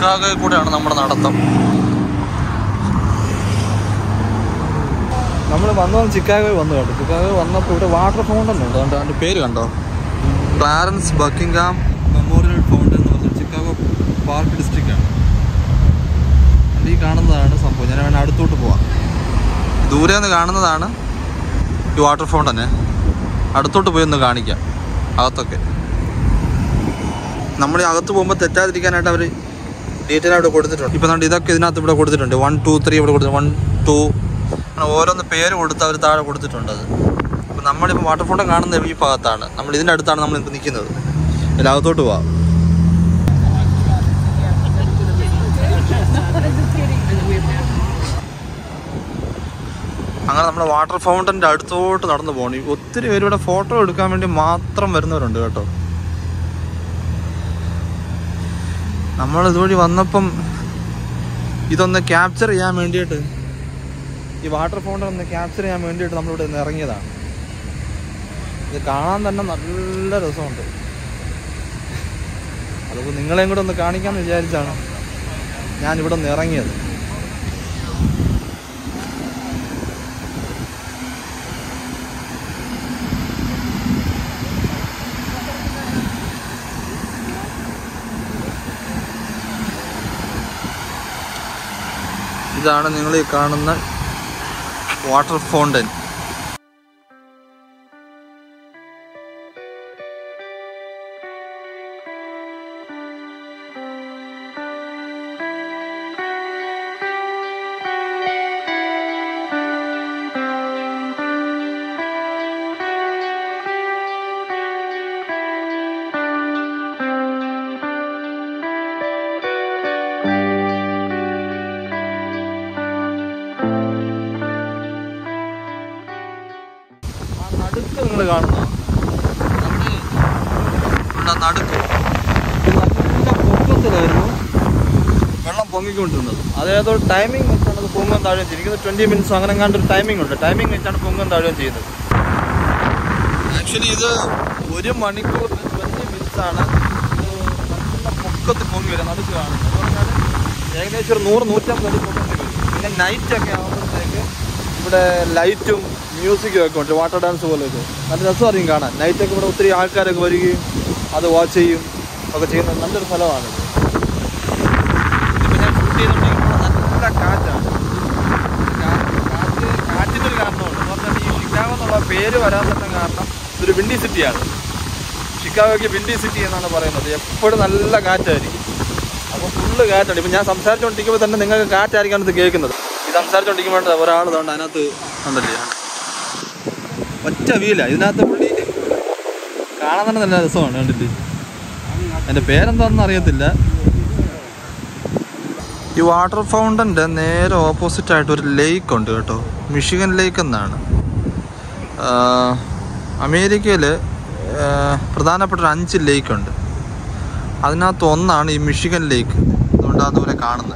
ചിക്കാഗോയിൽ കൂടെയാണ് നമ്മുടെ നടത്തം നമ്മൾ വന്നത് ചിക്കാഗോയിൽ വന്നു കേട്ടോ ചിക്കാഗോ വന്നപ്പോൾ ഇവിടെ വാട്ടർ ഫൗണ്ടൻ ഉണ്ട് അതുകൊണ്ട് അതിൻ്റെ പേര് കണ്ടോ ക്ലാരൻസ് ബക്കിംഗാം മെമ്മോറിയൽ ഫൗണ്ടൻ എന്ന് പറഞ്ഞ ചിക്കാഗോ പാർക്ക് ഡിസ്ട്രിക്റ്റാണ് അത് ഈ കാണുന്നതാണ് സംഭവം ഞാൻ വേണേൽ അടുത്തോട്ട് പോവാം ദൂരെ നിന്ന് കാണുന്നതാണ് ഈ വാട്ടർ ഫൗണ്ടന് അടുത്തോട്ട് പോയി ഒന്ന് കാണിക്കാം അകത്തൊക്കെ നമ്മൾ ഈ അകത്ത് പോകുമ്പോൾ തെറ്റാതിരിക്കാനായിട്ട് അവർ ഡീറ്റെയിൽ ആയിട്ട് കൊടുത്തിട്ടുണ്ട് ഇപ്പം നമ്മുടെ ഇതൊക്കെ ഇതിനകത്ത് ഇവിടെ കൊടുത്തിട്ടുണ്ട് വൺ ടു ത്രീ ഇവിടെ കൊടുത്തിട്ടുണ്ട് വൺ ടു അങ്ങനെ ഓരോന്ന് പേര് കൊടുത്ത് അവർ താഴെ കൊടുത്തിട്ടുണ്ട് അത് അപ്പം നമ്മളിപ്പോൾ വാട്ടർ ഫൗണ്ടൻ കാണുന്ന ഈ ഭാഗത്താണ് നമ്മൾ ഇതിൻ്റെ അടുത്താണ് നമ്മൾ ഇപ്പോൾ നിൽക്കുന്നത് ഇതിൽ അകത്തോട്ട് പോവാം അങ്ങനെ നമ്മൾ വാട്ടർ ഫൗണ്ടൻ്റെ അടുത്തോട്ട് നടന്നു പോകണം ഈ ഒത്തിരി പേര് ഇവിടെ ഫോട്ടോ എടുക്കാൻ വേണ്ടി മാത്രം വരുന്നവരുണ്ട് കേട്ടോ നമ്മൾ ഇതുവഴി വന്നപ്പം ഇതൊന്ന് ക്യാപ്ചർ ചെയ്യാൻ വേണ്ടിയിട്ട് ഈ വാട്ടർ ഫൗണ്ടൻ ഒന്ന് ക്യാപ്ചർ ചെയ്യാൻ വേണ്ടിയിട്ട് നമ്മളിവിടെ നിന്ന് ഇറങ്ങിയതാണ് ഇത് കാണാൻ തന്നെ നല്ല രസമുണ്ട് അതിപ്പോൾ നിങ്ങളെയും കൂടെ ഒന്ന് കാണിക്കാമെന്ന് വിചാരിച്ചാണ് ഞാൻ ഇവിടെ നിന്ന് ഇറങ്ങിയത് ഇതാണ് നിങ്ങൾ ഈ കാണുന്ന വാട്ടർ ഫൗണ്ടൻ ആ നടുക്ക് നിങ്ങൾ കാണുന്ന നമ്മുടെ നടുക്ക് ഇത് നല്ല പൊക്കത്തിലായിരുന്നു വെള്ളം പൊങ്ങിക്കൊണ്ടിരുന്നത് അതേതോ ടൈമിംഗ് വെച്ചാണ് അത് പൊങ്ങും താഴുകയും ചെയ്യുന്നത് ട്വൻറ്റി മിനിറ്റ്സ് അങ്ങനെ കണ്ട് ഒരു ടൈമിംഗ് ഉണ്ട് ടൈമിംഗ് വെച്ചാണ് പൊങ്ങും താഴുകയും ചെയ്യുന്നത് ആക്ച്വലി ഇത് ഒരു മണിക്കൂർ ട്വൻറ്റി മിനിറ്റ്സ് ആണ് ഇത് നല്ല പൊക്കത്ത് പൊങ്ങി വരും നടുക്ക് കാണുന്നത് എന്ന് പറഞ്ഞാൽ ഏകദേശം ഒരു നൂറ് നൂറ്റമ്പത് അടി പൊക്കത്തിൽ വരും പിന്നെ നൈറ്റ് ഒക്കെ ആകുമ്പോഴത്തേക്ക് ഇവിടെ ലൈറ്റും മ്യൂസിക്കും ഒക്കെ ഉണ്ട് വാട്ടർ ഡാൻസ് പോലെയൊക്കെ നല്ല രസമായിരിക്കും കാണാൻ നൈറ്റൊക്കെ ഇവിടെ ഒത്തിരി ആൾക്കാരൊക്കെ വരികയും അത് വാച്ച് ചെയ്യും ഒക്കെ ചെയ്യുന്ന നല്ലൊരു സ്ഥലമാണ് ഇതിപ്പോൾ ഞാൻ ഷൂട്ട് ചെയ്തുകൊണ്ടിരിക്കുമ്പോൾ നല്ല കാറ്റാണ് കാറ്റ് കാറ്റ് കാറ്റിനൊരു കാരണമുണ്ട് എന്ന് പറഞ്ഞാൽ ഈ ഷിക്കാഗോ എന്നുള്ള പേര് വരാൻ തന്നെ കാരണം ഇതൊരു വിൻഡി സിറ്റിയാണ് ഷിക്കാഗോയ്ക്ക് വിൻഡി സിറ്റി എന്നാണ് പറയുന്നത് എപ്പോഴും നല്ല കാറ്റായിരിക്കും അപ്പോൾ ഫുള്ള് കാറ്റാണ് ഇപ്പം ഞാൻ സംസാരിച്ചുകൊണ്ടിരിക്കുമ്പോൾ തന്നെ നിങ്ങൾക്ക് കാറ്റായിരിക്കാണ് ഇത് കേൾക്കുന്നത് ഈ സംസാരിച്ചുകൊണ്ടിരിക്കുമ്പോൾ ഒരാൾ ഇതുകൊണ്ട് അതിനകത്ത് ഉണ്ടല്ലേ ഒറ്റ വീല ഇതിനകത്ത് പുള്ളി കാണാൻ തന്നെ നല്ല രസമാണ് കണ്ടിട്ട് എൻ്റെ പേരെന്താണെന്ന് അറിയത്തില്ല ഈ വാട്ടർ ഫൗണ്ടൻ്റെ നേരെ ഓപ്പോസിറ്റ് ആയിട്ട് ഒരു ലേക്ക് ഉണ്ട് കേട്ടോ മിഷിഗൻ ലേക്ക് എന്നാണ് അമേരിക്കയിൽ പ്രധാനപ്പെട്ട ഒരു അഞ്ച് ലേക്ക് ഉണ്ട് അതിനകത്ത് ഒന്നാണ് ഈ മിഷിഗൻ ലേക്ക് അതുകൊണ്ട് അതുപോലെ കാണുന്നത്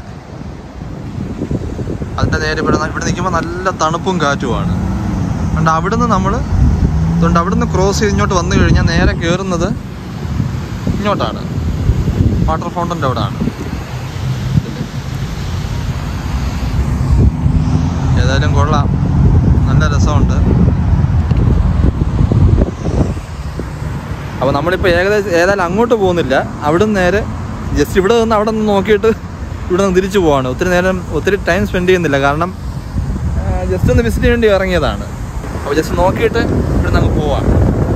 അതിൻ്റെ നേരെ ഇവിടെ ന- ഇവിടെ നിൽക്കുമ്പോൾ നല്ല തണുപ്പും കാറ്റുമാണ് അതുകൊണ്ട് അവിടുന്ന് നമ്മൾ അതുകൊണ്ട് അവിടുന്ന് ക്രോസ് ചെയ്ത് ഇങ്ങോട്ട് വന്നു കഴിഞ്ഞാൽ നേരെ കയറുന്നത് ഇങ്ങോട്ടാണ് വാട്ടർ ഫൗണ്ടൻ്റെ അവിടെ ആണ് ഏതായാലും കൊള്ളാം നല്ല രസമുണ്ട് അപ്പോൾ നമ്മളിപ്പോൾ ഏകദേശം ഏതായാലും അങ്ങോട്ട് പോകുന്നില്ല അവിടുന്ന് നേരെ ജസ്റ്റ് ഇവിടെ നിന്ന് അവിടെ നിന്ന് നോക്കിയിട്ട് ഇവിടെ നിന്ന് തിരിച്ചു പോവാണ് ഒത്തിരി നേരം ഒത്തിരി ടൈം സ്പെൻഡ് ചെയ്യുന്നില്ല കാരണം ജസ്റ്റ് ഒന്ന് വിസിറ്റ് ചെയ്യേണ്ടി ഇറങ്ങിയതാണ് അപ്പോൾ ജസ്റ്റ് നോക്കിയിട്ട് ഇവിടെ നിന്ന് അങ്ങ് പോവാണ്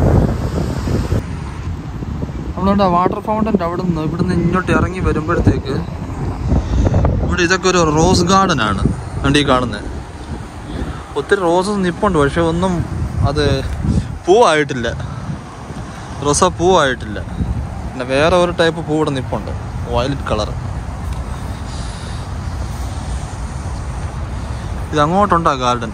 നമ്മളുണ്ട് വാട്ടർ ഫൗണ്ടൻ്റെ അവിടെ നിന്ന് ഇവിടെ നിന്ന് ഇങ്ങോട്ട് ഇറങ്ങി വരുമ്പോഴത്തേക്ക് ഇവിടെ ഇതൊക്കെ ഒരു റോസ് ഗാർഡൻ ആണ് വണ്ടി കാണുന്നത് ഒത്തിരി റോസസ് നിപ്പുണ്ട് പക്ഷെ ഒന്നും അത് പൂവായിട്ടില്ല റോസ പൂവായിട്ടില്ല പിന്നെ വേറെ ഒരു ടൈപ്പ് പൂ ഇവിടെ നിപ്പുണ്ട് വയലറ്റ് കളർ ഇത് അങ്ങോട്ടുണ്ടോ ഗാർഡൻ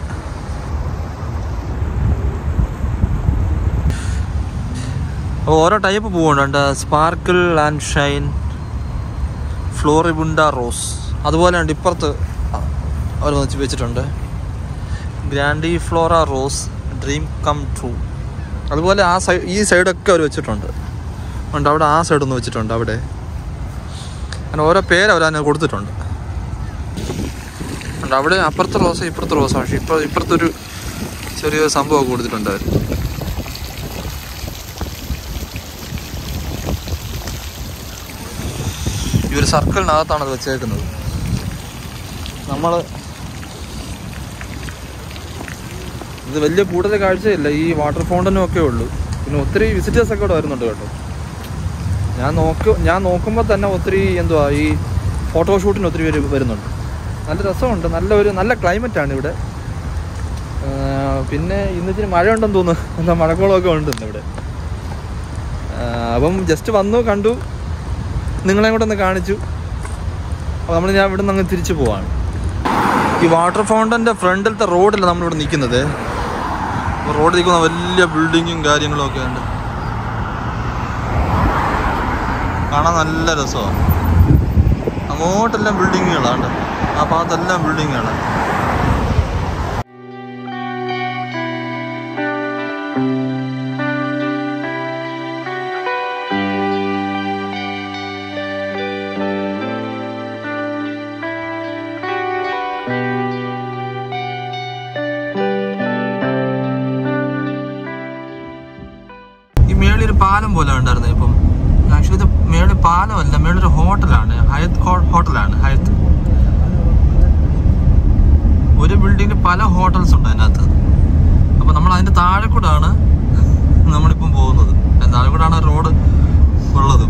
അപ്പോൾ ഓരോ ടൈപ്പ് പൂവുണ്ട് sparkle and shine floribunda rose അതുപോലെ ഉണ്ട് ഇപ്പുറത്ത് അവർ വെച്ച് വെച്ചിട്ടുണ്ട് grandiflora rose dream come true അതുപോലെ ആ സൈഡ് ഈ സൈഡൊക്കെ അവർ വെച്ചിട്ടുണ്ട് ഉണ്ട് അവിടെ ആ സൈഡ് ഒന്ന് വെച്ചിട്ടുണ്ട് അവിടെ അങ്ങനെ ഓരോ പേര് അവർ അതിന് കൊടുത്തിട്ടുണ്ട് ഉണ്ട് അവിടെ അപ്പുറത്തെ റോസ ഇപ്പുറത്തെ റോസ പക്ഷേ ഇപ്പോൾ ഇപ്പുറത്തൊരു ചെറിയൊരു സംഭവമൊക്കെ കൊടുത്തിട്ടുണ്ട് അവർ ഈ ഒരു സർക്കിളിനകത്താണ് അത് വെച്ചേക്കുന്നത് നമ്മൾ ഇത് വലിയ കൂടുതൽ കാഴ്ചയില്ല ഈ വാട്ടർ ഫൗണ്ടനും ഒക്കെ ഉള്ളൂ പിന്നെ ഒത്തിരി വിസിറ്റേഴ്സ് ഒക്കെ ഇവിടെ വരുന്നുണ്ട് കേട്ടോ ഞാൻ നോക്ക് ഞാൻ നോക്കുമ്പോൾ തന്നെ ഒത്തിരി എന്തുവാ ഈ ഫോട്ടോഷൂട്ടിന് ഒത്തിരി പേര് വരുന്നുണ്ട് നല്ല രസമുണ്ട് നല്ല ഒരു നല്ല climate ആണ് ഇവിടെ ആ, പിന്നെ ഇന്ന് ഇച്ചിരി മഴ ഉണ്ടെന്ന് തോന്നുന്നു എന്താ മഴക്കോളമൊക്കെ ഉണ്ട് ഇന്ന് ഇവിടെ ആ, അപ്പം ജസ്റ്റ് വന്നു കണ്ടു നിങ്ങളെയും കൂടെ ഒന്ന് കാണിച്ചു അപ്പോൾ നമ്മൾ ഞാൻ ഇവിടെ നിന്ന് അങ്ങ് തിരിച്ചു പോവാണ് ഈ വാട്ടർ ഫൗണ്ടൻ്റെ ഫ്രണ്ടിലത്തെ റോഡിലാണ് നമ്മളിവിടെ നിൽക്കുന്നത് റോഡിൽ നിൽക്കുന്ന വലിയ ബിൽഡിങ്ങും കാര്യങ്ങളും ഒക്കെ ഉണ്ട് കാണാൻ നല്ല രസമാണ് അങ്ങോട്ടെല്ലാം ബിൽഡിങ്ങുകളാണ് ആ ഭാഗത്തെല്ലാം ബിൽഡിങ്ങുകളാണ് ഈ മേളിൽ ഒരു പാലം പോലെ ഉണ്ടായിരുന്നു ഇപ്പം ആക്ച്വലി ഇത് മേളിൽ പാലമല്ല മേളിൽ ഒരു ഹോട്ടലാണ് ഹയത്ത് ഹോ- ഹോട്ടലാണ് ഹയത്ത് ഒരു ബിൽഡിങ്ങിൽ പല ഹോട്ടൽസ് ഉണ്ട് അതിനകത്ത് അപ്പൊ നമ്മൾ അതിന്റെ താഴെ കൂടാണ് നമ്മളിപ്പം പോകുന്നത് അതിന്റെ താഴെ കൂടാണ് റോഡ് ഉള്ളത്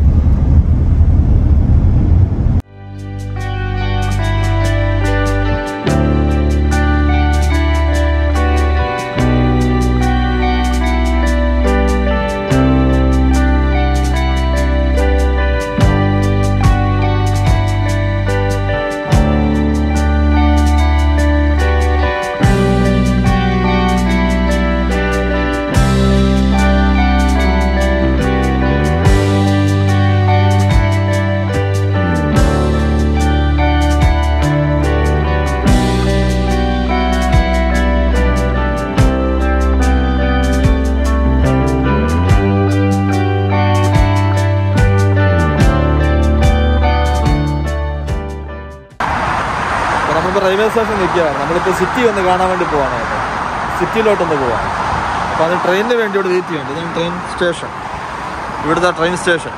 അപ്പോൾ നമ്മളിപ്പോൾ റെയിൽവേ സ്റ്റേഷൻ നിൽക്കുകയാണ് നമ്മളിപ്പോൾ സിറ്റി ഒന്ന് കാണാൻ വേണ്ടി പോവാണ് കേട്ടോ സിറ്റിയിലോട്ടൊന്ന് പോവാണ് അപ്പോൾ അത് ട്രെയിനിന് വേണ്ടി ഇവിടെ വെയിറ്റ് ചെയ്യുന്നുണ്ട് ഇതാണ് ട്രെയിൻ സ്റ്റേഷൻ ഇവിടുത്തെ ട്രെയിൻ സ്റ്റേഷൻ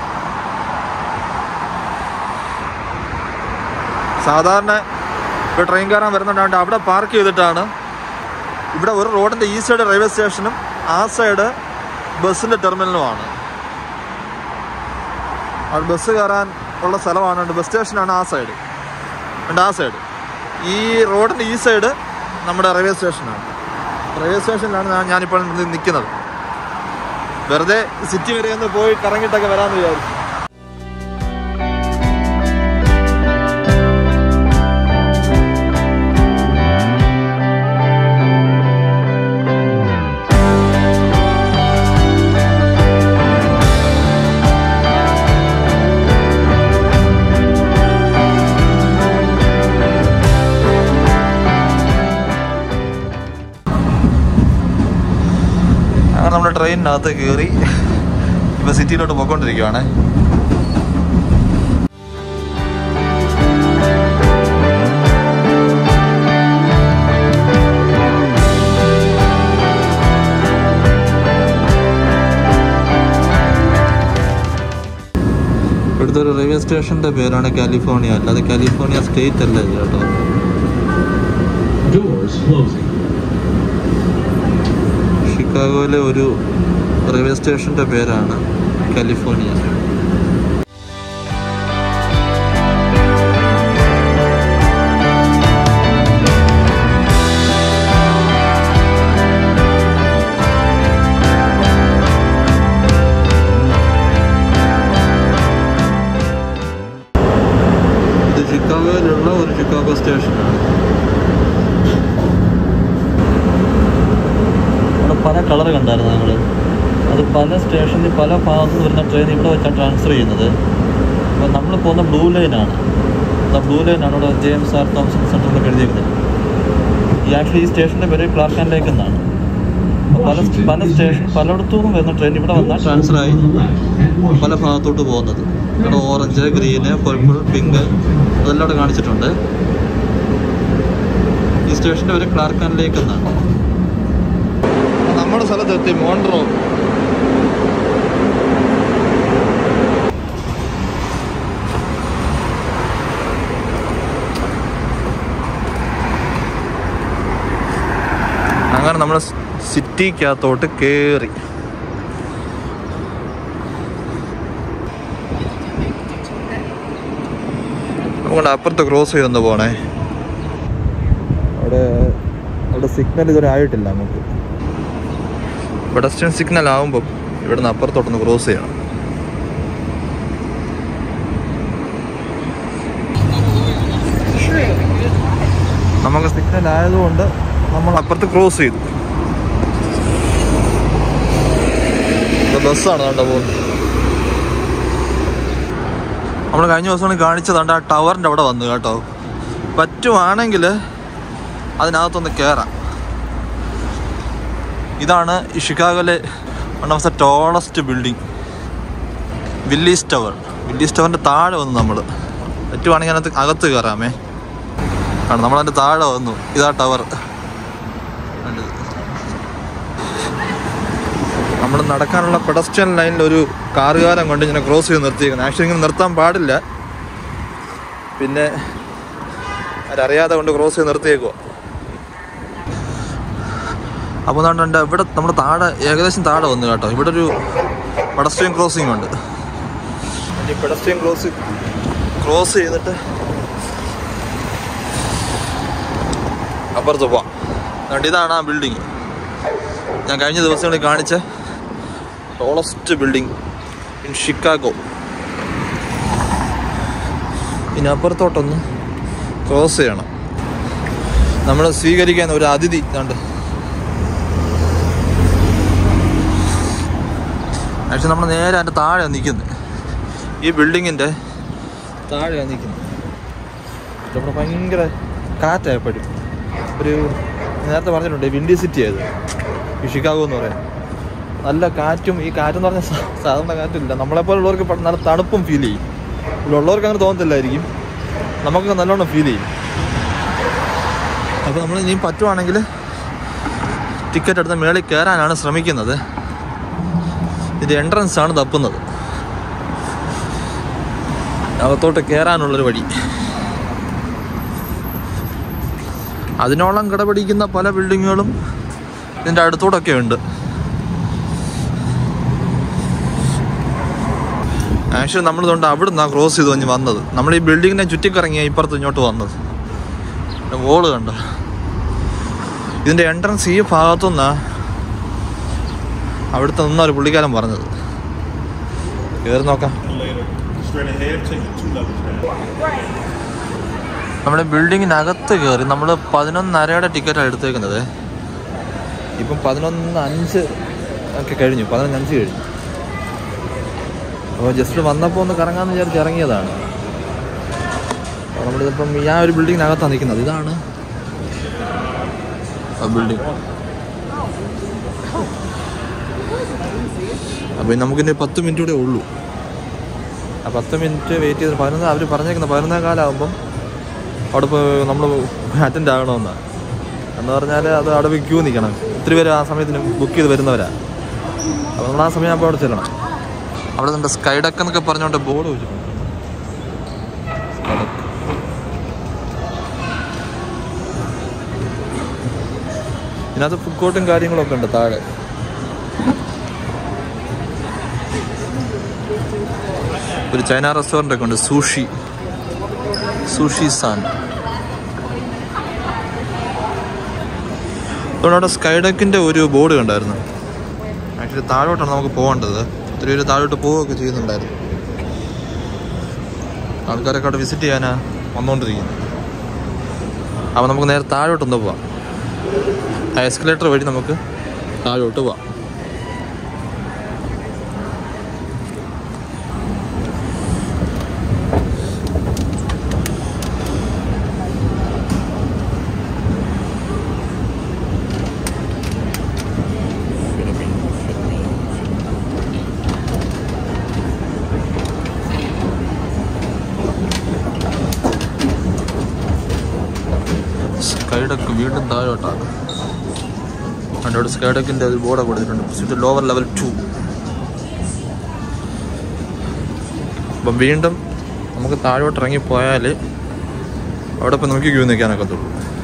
സാധാരണ ഇപ്പോൾ ട്രെയിൻ കയറാൻ വരുന്നുണ്ടാണ്ട് അവിടെ പാർക്ക് ചെയ്തിട്ടാണ് ഇവിടെ ഒരു റോഡിൻ്റെ ഈ സൈഡ് റെയിൽവേ സ്റ്റേഷനും ആ സൈഡ് ബസ്സിൻ്റെ ടെർമിനലുമാണ് അവിടെ ബസ് കയറാൻ ഉള്ള സ്ഥലമാണ് ബസ് സ്റ്റേഷനാണ് ആ സൈഡ് ഉണ്ട് ആ സൈഡ് ഈ റോഡിൻ്റെ ഈ സൈഡ് നമ്മുടെ റെയിൽവേ സ്റ്റേഷനാണ് റെയിൽവേ സ്റ്റേഷനിലാണ് ഞാൻ ഞാനിപ്പോൾ നിൽക്കുന്നത് വെറുതെ സിറ്റി വരെ ഒന്ന് പോയി കറങ്ങിയിട്ടൊക്കെ വരാമെന്ന് വിചാരിച്ചു അങ്ങനെ നമ്മുടെ ട്രെയിനിനകത്ത് കയറി ഇപ്പൊ സിറ്റിയിലോട്ട് പോയിക്കൊണ്ടിരിക്കുവാണ് ഇവിടുത്തെ ഒരു റെയിൽവേ സ്റ്റേഷന്റെ പേരാണ് കാലിഫോർണിയ അല്ലാതെ കാലിഫോർണിയ സ്റ്റേറ്റ് അല്ല ഇത് കേട്ടോ Doors closing. ഷിക്കാഗോയിലെ ഒരു റെയിൽവേ സ്റ്റേഷന്റെ പേരാണ് കാലിഫോർണിയ ഇത് ഷിക്കാഗോയിലുള്ള ഒരു ഷിക്കാഗോ സ്റ്റേഷനാണ് അവിടെ പല കളർ കണ്ടായിരുന്നു ഞങ്ങൾ അത് പല സ്റ്റേഷനിൽ പല ഭാഗത്തു നിന്ന് വരുന്ന ട്രെയിൻ ഇവിടെ വെച്ചാണ് ട്രാൻസ്ഫർ ചെയ്യുന്നത് അപ്പോൾ നമ്മൾ പോകുന്ന ബ്ലൂ ലൈനാണ് ബ്ലൂ ലൈനാണ് ഇവിടെ ജെയിംസ് ആർ തോംസൺ സെൻറ്ററിലൊക്കെ എഴുതിയിരിക്കുന്നത് ഈ ആക്ച്വലി ഈ സ്റ്റേഷൻ്റെ പേര് ക്ലാർക്ക് ആൻഡ് ലേക്ക് എന്നാണ് അപ്പോൾ പല പല സ്റ്റേഷൻ പലയിടത്തുനിന്നും വരുന്ന ട്രെയിൻ ഇവിടെ വന്നാൽ ട്രാൻസ്ഫർ ആയി On the left at പല Washington. ഭാഗത്തോട്ട് പോകുന്നത് ഇവിടെ ഓറഞ്ച് ഗ്രീന് പർപ്പിൾ പിങ്ക് അതെല്ലാം ഇവിടെ കാണിച്ചിട്ടുണ്ട് ഈ സ്റ്റേഷൻ്റെ ഒരു ക്ലാർക്ക് ആൻഡ് ലേക്ക് എന്നാണ് നമ്മുടെ സ്ഥലത്തെത്തി മോൺട്രോ അങ്ങനെ നമ്മൾ സിറ്റിക്കകത്തോട്ട് കയറി നമുക്കൊണ്ട് അപ്പുറത്ത് ക്രോസ് ചെയ്തൊന്ന് പോണേ അവിടെ അവിടെ സിഗ്നൽ ഇതുവരെ ആയിട്ടില്ല നമുക്ക് പെഡസ്ട്രിയൻ സിഗ്നൽ ആകുമ്പം ഇവിടെ നിന്ന് അപ്പുറത്തോട്ടൊന്ന് ക്രോസ് ചെയ്യണം നമുക്ക് സിഗ്നൽ ആയതുകൊണ്ട് നമ്മൾ അപ്പുറത്ത് ക്രോസ് ചെയ്തു ഇത് ബസ്സാണ് കണ്ട പോകുന്നത് നമ്മൾ കഴിഞ്ഞ ദിവസമാണ് കാണിച്ചതുണ്ട് ആ ടവറിൻ്റെ അവിടെ വന്നു കേട്ടോ പറ്റുവാണെങ്കിൽ അതിനകത്തൊന്ന് കയറാം ഇതാണ് ഈ ഷിക്കാഗോയിലെ one of the tallest building Willis tower Willis ടവറിൻ്റെ താഴെ വന്നു നമ്മൾ പറ്റുവാണെങ്കിൽ അതിനകത്ത് അകത്ത് കയറാമേ ആണ് നമ്മളതിൻ്റെ താഴെ വന്നു ഇതാ ടവർ നമ്മൾ നടക്കാനുള്ള പെഡസ്ട്രിയൻ ലൈനിൽ ഒരു കാറുകാരൻ കൊണ്ട് ഇങ്ങനെ ക്രോസ് ചെയ്ത് നിർത്തിയിരിക്കുന്നത് ആക്ച്വലി ഇങ്ങനെ നിർത്താൻ പാടില്ല പിന്നെ അവരറിയാതെ കൊണ്ട് ക്രോസ് ചെയ്ത് നിർത്തിയേക്കുക അപ്പോൾ അതുകൊണ്ട് ഇവിടെ നമ്മുടെ താഴെ ഏകദേശം താഴെ വന്നു കേട്ടോ ഇവിടെ ഒരു പെഡസ്ട്രിയൻ ക്രോസിംഗ് ഉണ്ട് ഈ പെഡസ്ട്രിയൻ ക്രോസ് ക്രോസ് ചെയ്തിട്ട് അപ്പുറത്ത് പോവാം അതുകൊണ്ട് ഇതാണ് ആ ബിൽഡിങ് ഞാൻ കഴിഞ്ഞ ദിവസങ്ങളിൽ കാണിച്ച ടോളസ്റ്റ് ബിൽഡിംഗ് ഇൻ ഷിക്കാഗോ ഇനി അപ്പുറത്തോട്ടൊന്ന് ക്രോസ് ചെയ്യണം നമ്മൾ സ്വീകരിക്കാൻ ഒരു അതിഥി കണ്ട് ആക്ച്വലി നമ്മൾ നേരെ അതിൻ്റെ താഴെയാണ് നിൽക്കുന്നത് ഈ ബിൽഡിങ്ങിൻ്റെ താഴെയാണ് നിൽക്കുന്നത് ഇവിടെ ഭയങ്കര കാറ്റായപ്പോഴും ഒരു നേരത്തെ പറഞ്ഞിട്ടുണ്ട് വിൻഡി സിറ്റി ആയത് ഈ ഷിക്കാഗോ എന്ന് പറയാം നല്ല കാറ്റും ഈ കാറ്റെന്ന് പറഞ്ഞാൽ സാ- സാധാരണ കാറ്റില്ല നമ്മളെപ്പോലുള്ളവർക്ക് പ- നല്ല തണുപ്പും ഫീൽ ചെയ്യും ഇവിടെ ഉള്ളവർക്ക് അങ്ങനെ തോന്നത്തില്ലായിരിക്കും നമുക്ക് നല്ലോണം ഫീൽ ചെയ്യും അപ്പോൾ നമ്മൾ ഇനി പറ്റുവാണെങ്കിൽ ടിക്കറ്റ് എടുത്ത് മേളിൽ കയറാനാണ് ശ്രമിക്കുന്നത് ഇത് എൻട്രൻസ് ആണ് തപ്പുന്നത് അകത്തോട്ട് കയറാനുള്ളൊരു വഴി അതിനോളം കിടപിടിക്കുന്ന പല ബിൽഡിങ്ങുകളും ഇതിൻ്റെ അടുത്തോടൊക്കെ ഉണ്ട് ആക്ച്വലി നമ്മൾ ഇതുകൊണ്ട് അവിടെ നിന്നാണ് ക്രോസ് ചെയ്ത് കഴിഞ്ഞ് വന്നത് നമ്മൾ ഈ ബിൽഡിങ്ങിനെ ചുറ്റിക്കറങ്ങിയ ഇപ്പുറത്ത് ഇങ്ങോട്ട് വന്നത് വോള് കണ്ട ഇതിൻ്റെ എൻട്രൻസ് ഈ ഭാഗത്തുനിന്നാ അവിടുത്തെ നിന്നാ ഒരു പുള്ളിക്കാരൻ പറഞ്ഞത് കയറി നോക്കാം Straight ahead, take it two levels down. നമ്മുടെ ബിൽഡിങ്ങിനകത്ത് കയറി നമ്മൾ പതിനൊന്നരയുടെ ടിക്കറ്റാണ് എടുത്തേക്കുന്നത് ഇപ്പം പതിനൊന്ന് അഞ്ച് ഒക്കെ കഴിഞ്ഞു പതിനൊന്ന് അഞ്ച് കഴിഞ്ഞു അപ്പോൾ ജസ്റ്റ് വന്നപ്പോൾ ഒന്ന് കറങ്ങാമെന്ന് വിചാരിച്ച് ഇറങ്ങിയതാണ് അപ്പോൾ നമ്മളിതിപ്പം ഞാൻ ഒരു ബിൽഡിങ്ങിനകത്താണ് നിൽക്കുന്നത് ഇതാണ് ആ ബിൽഡിംഗ് അപ്പോൾ ഇനി നമുക്കിനി പത്ത് മിനിറ്റ് കൂടെ ഉള്ളൂ ആ പത്ത് മിനിറ്റ് വെയിറ്റ് ചെയ്ത് പതിനൊന്ന് അവർ പറഞ്ഞേക്കുന്ന പതിനൊന്നേ കാലാകുമ്പം അവിടെ ഇപ്പോൾ നമ്മൾ അറ്റൻഡ് ആകണമെന്നാണ് എന്ന് പറഞ്ഞാൽ അത് അവിടെ ക്യൂ നിൽക്കണം ഒത്തിരി പേര് ആ സമയത്തിന് ബുക്ക് ചെയ്ത് വരുന്നവരാ അപ്പോൾ നമ്മൾ ആ സമയം അപ്പോൾ അവിടെ ചെല്ലണം അവിടെ നമ്മുടെ സ്കൈഡക്ക് എന്നൊക്കെ പറഞ്ഞുകൊണ്ട് ബോർഡ് വെച്ചിട്ടുണ്ട് Skyduck. ഇതിനകത്ത് ഫുഡ് കോർട്ടും കാര്യങ്ങളൊക്കെ ഉണ്ട് താഴെ ഒരു ചൈന റെസ്റ്റോറൻ്റ് ഒക്കെ ഉണ്ട് സൂഷി സൂഷി സാൻ അതുകൊണ്ട് അവിടെ സ്കൈഡക്കിൻ്റെ ഒരു ബോർഡ് കണ്ടായിരുന്നു ആക്ച്വലി താഴോട്ടാണ് നമുക്ക് പോകേണ്ടത് ഒത്തിരി പേര് താഴോട്ട് പോവുകയൊക്കെ ചെയ്യുന്നുണ്ടായിരുന്നു ആൾക്കാരൊക്കെ അവിടെ വിസിറ്റ് ചെയ്യാനാ വന്നുകൊണ്ടിരിക്കുന്നത് അപ്പോൾ നമുക്ക് നേരെ താഴോട്ടൊന്ന് പോവാം ആ എസ്കലേറ്റർ വഴി നമുക്ക് താഴോട്ട് പോവാം സ്കൈ ഡെക്ക് വീണ്ടും താഴോട്ടാണ് അതിൻ്റെ അവിടെ സ്കൈ ഡെക്കിൻ്റെ ഒരു ബോർഡ് കൊടുത്തിട്ടുണ്ട് ഇത് ലോവർ ലെവൽ ടു അപ്പം വീണ്ടും നമുക്ക് താഴോട്ട് ഇറങ്ങി പോയാൽ അവിടെ ഇപ്പം നമുക്ക് ക്യൂ നിൽക്കാനൊക്കത്തുള്ളൂ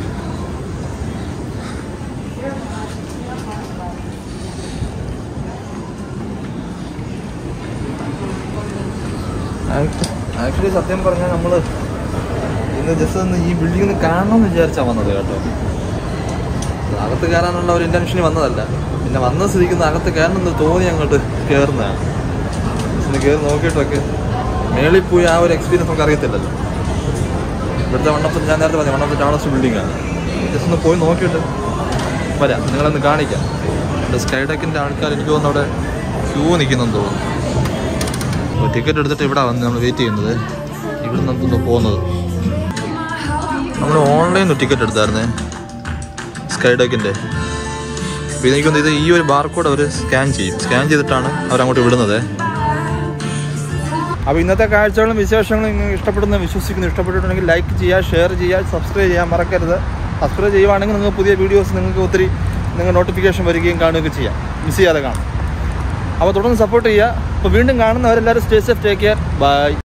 ആക്ച്വലി സത്യം പറഞ്ഞാൽ നമ്മൾ ഇന്ന് ജസ്റ്റ് ഒന്ന് ഈ ബിൽഡിംഗ് ഒന്ന് കാണണമെന്ന് വിചാരിച്ചാൽ വന്നത് കേട്ടോ അകത്ത് കയറാനുള്ള ഒരു ഇൻറ്റൻഷന് വന്നതല്ല പിന്നെ വന്ന സ്ഥിതിക്കുന്ന അകത്ത് കയറണമെന്ന് തോന്നി അങ്ങോട്ട് കയറുന്നതാണ് ഒന്ന് കയറി നോക്കിയിട്ടൊക്കെ മേളിൽ പോയി ആ ഒരു എക്സ്പീരിയൻസ് നമുക്ക് അറിയത്തില്ലല്ലോ ഇവിടുത്തെ വണ്ണപ്പം ഞാൻ നേരത്തെ പറഞ്ഞു വണ്ണപ്പം ടൗണസ് ബിൽഡിംഗ് ആണ് ജസ്റ്റ് ഒന്ന് പോയി നോക്കിയിട്ട് വരാം നിങ്ങളൊന്ന് കാണിക്കാം ഇവിടെ സ്കൈ ഡെക്കിൻ്റെ ആൾക്കാർ എനിക്ക് തോന്നുന്നു അവിടെ ക്യൂ നിൽക്കുന്നെന്ന് തോന്നുന്നു അപ്പോൾ ടിക്കറ്റ് എടുത്തിട്ട് ഇവിടെ വന്ന് നമ്മൾ വെയിറ്റ് ചെയ്യുന്നത് ഇവിടെ നമുക്ക് പോകുന്നത് നമ്മൾ ഓൺലൈനിൽ ടിക്കറ്റ് എടുത്തായിരുന്നേ സ്കൈ ഡെക്കിൻ്റെ അപ്പോൾ എനിക്ക് തോന്നുന്നു ഇത് ഈ ഒരു ബാർകോഡ് അവർ സ്കാൻ ചെയ്യും സ്കാൻ ചെയ്തിട്ടാണ് അവരങ്ങോട്ട് വിടുന്നത് അപ്പോൾ ഇന്നത്തെ കാഴ്ചകളും വിശേഷങ്ങളും നിങ്ങൾക്ക് ഇഷ്ടപ്പെടുന്ന വിശ്വസിക്കുന്നു ഇഷ്ടപ്പെട്ടിട്ടുണ്ടെങ്കിൽ ലൈക്ക് ചെയ്യുക ഷെയർ ചെയ്യുക സബ്സ്ക്രൈബ് ചെയ്യാൻ മറക്കരുത് സബ്സ്ക്രൈബ് ചെയ്യുവാണെങ്കിൽ നിങ്ങൾക്ക് പുതിയ വീഡിയോസ് നിങ്ങൾക്ക് ഒത്തിരി നിങ്ങൾ നോട്ടിഫിക്കേഷൻ വരികയും കാണുകയൊക്കെ ചെയ്യാം മിസ് ചെയ്യാതെ കാണാം അപ്പോൾ തുടർന്ന് സപ്പോർട്ട് ചെയ്യുക അപ്പോൾ വീണ്ടും കാണുന്നവരെല്ലാവരും stay safe take care by